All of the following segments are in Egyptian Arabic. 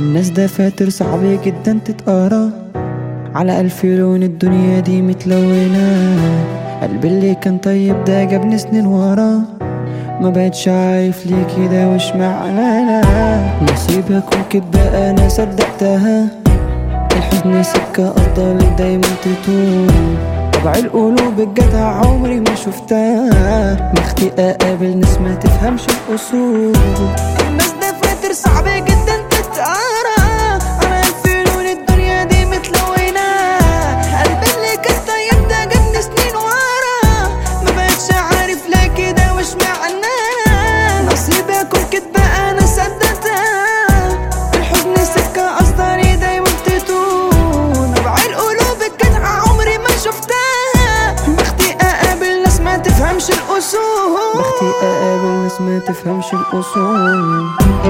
الناس دفاتر صعبة جدا تتقرا على ألف لون الدنيا دي متلونة قلبي اللي كان طيب ده جابني سنين ورا ما بقتش عارف ليه كده وش معنى نصيب اكون كدبة انا صدقتها الحزن سكة افضل دايما تطول طبع القلوب الجدع عمري ما شفتها مختي اقابل ناس ما تفهمش الاصول الناس دفاتر صعبة جدا تتقرا على ألف لون الدنيا دي متلونة قلبي اللي كان طيب ده جابني سنين ورا ما بقتش عارف لا كده وش معناه نصيبي اكون كدبة انا صدقتها الحزن سكة اصدري دايما تتون نبع القلوب الجدعة عمري ما شفتها بختي اقابل ناس ما تفهمش الاصول بختي اقابل ناس ما تفهمش الاصول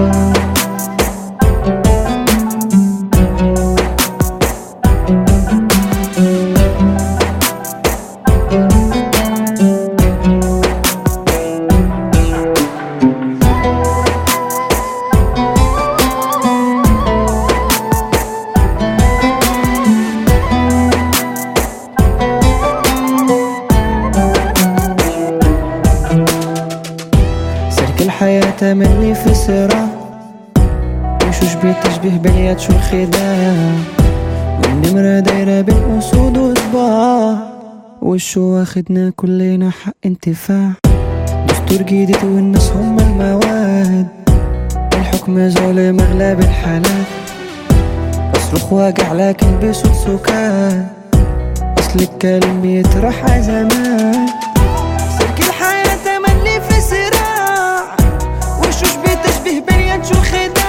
سلك الحياة تملي في صراع وشوش بتشبه بليات شو الخداع والنمرة دايرة بين أسود وصباع وشو واخدنا كلنا حق انتفاع دستور جديد والناس هم المواد الحكم ظالم أغلب الحالات بصرخ واجع لكن بصوت سكات أصل الكلام بيطرح زمان سلك الحياة تملي في صراع وشوش بتشبه بليان شو الخداع